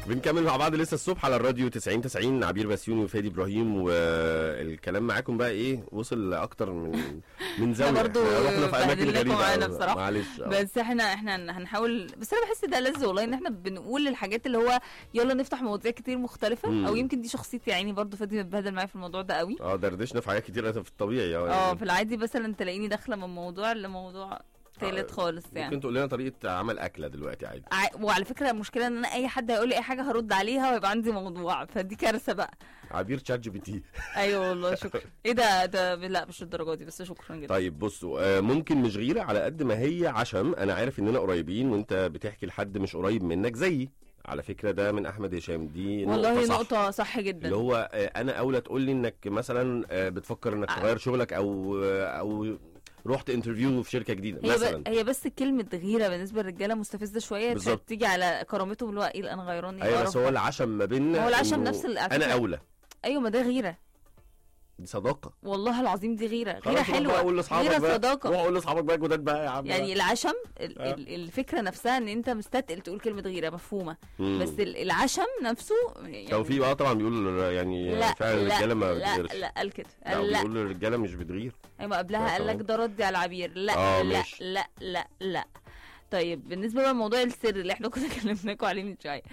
بنكمل مع بعض لسه الصبح على الراديو 90 90 عبير بسيوني وفادي ابراهيم والكلام معاكم بقى ايه وصل لاكتر من من زاويه برضو إحنا رحنا في اماكن بهدلناكم غريبه معانا أوي. بصراحة. معلش آه. بس احنا احنا هنحاول بس انا بحس ده لذ والله ان احنا بنقول الحاجات اللي هو يلا نفتح مواضيع كتير مختلفه مم. او يمكن دي شخصيتي يعني برضو فادي متبهدل معايا في الموضوع ده قوي اه دردشنا في حاجات كتير في الطبيعي اه اه يعني. في العادي مثلا تلاقيني داخله من موضوع لموضوع تالت آه، خالص يعني ممكن تقول لنا طريقه عمل اكله دلوقتي عادي ع- وعلى فكره المشكله ان انا اي حد هيقول لي اي حاجه هرد عليها ويبقى عندي موضوع فدي كارثه بقى عبير تشات جي بي تي ايوه والله شكرا ايه ده ده لا مش الدرجه دي بس شكرا جدا طيب بصوا آه، ممكن مش غيره على قد ما هي عشم انا عارف اننا قريبين وانت بتحكي لحد مش قريب منك زيي على فكره ده من احمد هشام دي والله صح. نقطه صح جدا اللي هو آه، انا اولى تقول لي انك مثلا آه، بتفكر انك آه. تغير شغلك او آه، او رحت انترفيو في شركه جديده هي مثلا ب... هي بس كلمة غيرة بالنسبة للرجالة مستفزة شوية بالظبط. تيجي على كرامتهم اللي هو ايه انا غيراني ايوه قرف بس هو ده. العشم ما بيننا هو العشم إنه نفس ال- على انا فكرة- اولى ايوه ما ده غيرة دي صداقه والله العظيم دي غيرة غيرة خلاص روح بقى حلوة قول لاصحابك غيرة بقى صداقة روح قول لاصحابك بقى جداد بقى يا عم يعني العشم ال... آه. ال... الفكرة نفسها ان انت مستثقل تقول كلمة غيرة مفهومة مم. بس ال... العشم نفسه يعني توفيق بقى طبعا بيقول يعني لا فعلا لا الرجاله ما لا بتغيرش لا قال كده لا قال لا بيقول الرجاله مش بتغير ايوه قبلها لا قال لك طبعا. ده ردي على العبير لا آه، لا ماشي. لا لا لا طيب بالنسبه بقى لموضوع السر اللي احنا كنا كلمناكم عليه من شويه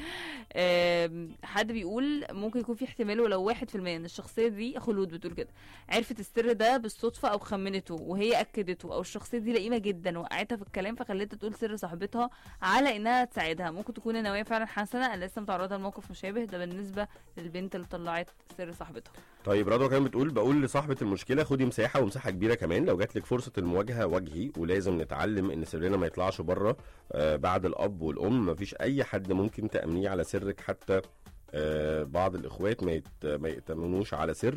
آم، حد بيقول ممكن يكون في احتمال ولو واحد في المية ان الشخصيه دي خلود بتقول كده عرفت السر ده بالصدفه او خمنته وهي اكدته او الشخصيه دي لئيمه جدا وقعتها في الكلام فخلتها تقول سر صاحبتها على انها تساعدها ممكن تكون النوايا فعلا حسنه انا لسه متعرضه لموقف مشابه ده بالنسبه للبنت اللي طلعت سر صاحبتها طيب رضوى كمان بتقول بقول لصاحبه المشكله خدي مساحه ومساحه كبيره كمان لو جات لك فرصه المواجهه واجهي ولازم نتعلم ان سرنا ما يطلعش بره آه بعد الاب والام مفيش اي حد ممكن تامنيه على سرك حتى آه بعض الاخوات ما يت... ما يأتمنوش على سر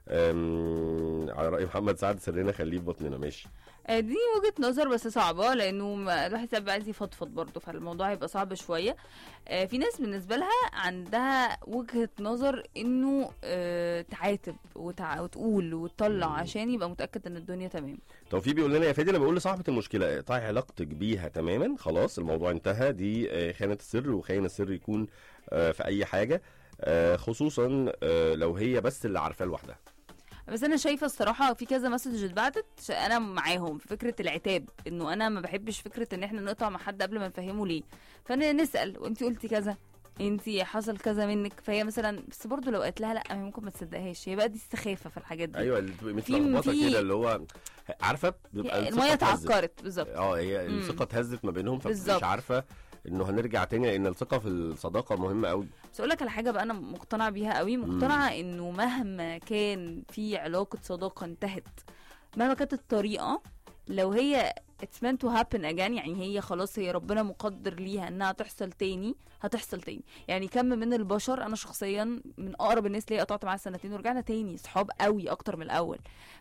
آم، على راي محمد سعد سرنا خليه في بطننا ماشي آه، دي وجهة نظر بس صعبة لأنه ما- الواحد ساعات بيبقى عايز يفضفض برضه فالموضوع هيبقى صعب شوية آه، في ناس بالنسبة لها عندها وجهة نظر إنه آه، تعاتب وتع... وتقول وتطلع مم. عشان يبقى متأكد إن الدنيا تمام توفيق بيقول لنا يا فادي انا بقول لصاحبه المشكله اقطعي علاقتك بيها تماما خلاص الموضوع انتهى دي آه، خيانه السر وخاين السر يكون آه، في اي حاجه آه، خصوصا آه، لو هي بس اللي عارفاه لوحدها بس أنا شايفة الصراحة في كذا مسج اتبعتت ش- أنا معاهم في فكرة العتاب إنه أنا ما بحبش فكرة إن إحنا نقطع مع حد قبل ما نفهمه ليه فنسأل وأنتي قلتي كذا انتي حصل كذا منك فهي مثلا بس برضه لو قالت لها لا هي ممكن ما تصدقهاش هي بقى دي السخافه في الحاجات دي ايوه اللي بتبقى في- متلخبطه في- كده اللي هو عارفه بيبقى الثقة الميه اتهزت. اتعكرت بالظبط اه هي مم. الثقه اتهزت ما بينهم فمش بالظبط. عارفه انه هنرجع تاني لان الثقه في الصداقه مهمه قوي بس اقول لك على حاجه بقى انا مقتنعه بيها قوي مقتنعه انه مهما كان في علاقه صداقه انتهت مهما كانت الطريقه لو هي it's meant to happen again يعني هي خلاص هي ربنا مقدر ليها انها تحصل تاني هتحصل تاني يعني كم من البشر انا شخصيا من اقرب الناس ليا قطعت معاها سنتين ورجعنا تاني صحاب قوي اكتر من الاول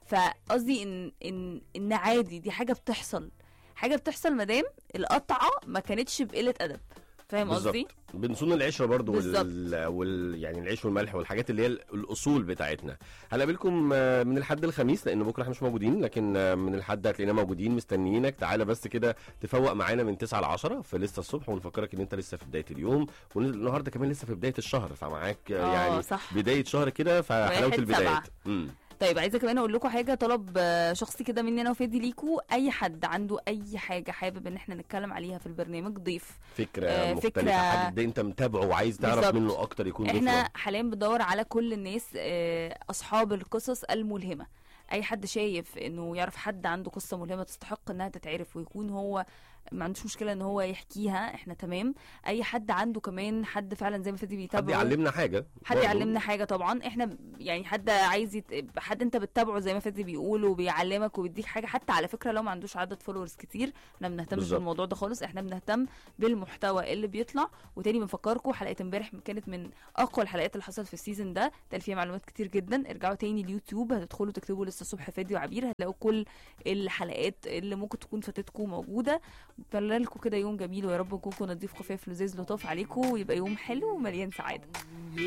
فقصدي ان ان ان عادي دي حاجه بتحصل حاجه بتحصل مادام القطعه ما كانتش بقله ادب فاهم قصدي بالظبط بنصون العشره برضو وال... بالظبط. وال... يعني العيش والملح والحاجات اللي هي ال- الاصول بتاعتنا هنقابلكم آه، من الحد الخميس لان بكره احنا مش موجودين لكن آه، من الحد هتلاقينا موجودين مستنيينك تعالى بس كده تفوق معانا من 9 ل 10 في لسه الصبح ونفكرك ان انت لسه في بدايه اليوم والنهارده كمان لسه في بدايه الشهر فمعاك آه، اه يعني صح بدايه شهر كده فحلاوه واحد البدايات سبعة. امم طيب عايزه كمان اقول لكم حاجه طلب آه، شخصي كده مني انا وفادي ليكوا اي حد عنده اي حاجه حابب ان احنا نتكلم عليها في البرنامج ضيف فكره آه، مختلفه فكرة- حد انت متابعه وعايز تعرف بالظبط. منه اكتر يكون ضيف احنا له. حاليا بندور على كل الناس آه، اصحاب القصص الملهمه اي حد شايف انه يعرف حد عنده قصه ملهمه تستحق انها تتعرف ويكون هو ما عندوش مشكله ان هو يحكيها احنا تمام اي حد عنده كمان حد فعلا زي ما فادي حد بيتابعه يعلمنا حاجه حد برضو. يعلمنا حاجه طبعا احنا ب- يعني حد عايز يت... حد انت بتتابعه زي ما فادي بيقول وبيعلمك وبيديك حاجه حتى على فكره لو ما عندوش عدد فولورز كتير احنا ما بنهتمش بالظبط. بالموضوع ده خالص احنا بنهتم بالمحتوى اللي بيطلع وتاني بنفكركم حلقه امبارح كانت من اقوى الحلقات اللي حصلت في السيزون ده اتقال فيها معلومات كتير جدا ارجعوا تاني اليوتيوب هتدخلوا تكتبوا لسه الصبح فادي وعبير هتلاقوا كل الحلقات اللي ممكن تكون فاتتكم موجوده بتمنى لكم كده يوم جميل ويا رب نكون نضيف خفيف لذيذ لطاف عليكم ويبقى يوم حلو ومليان سعاده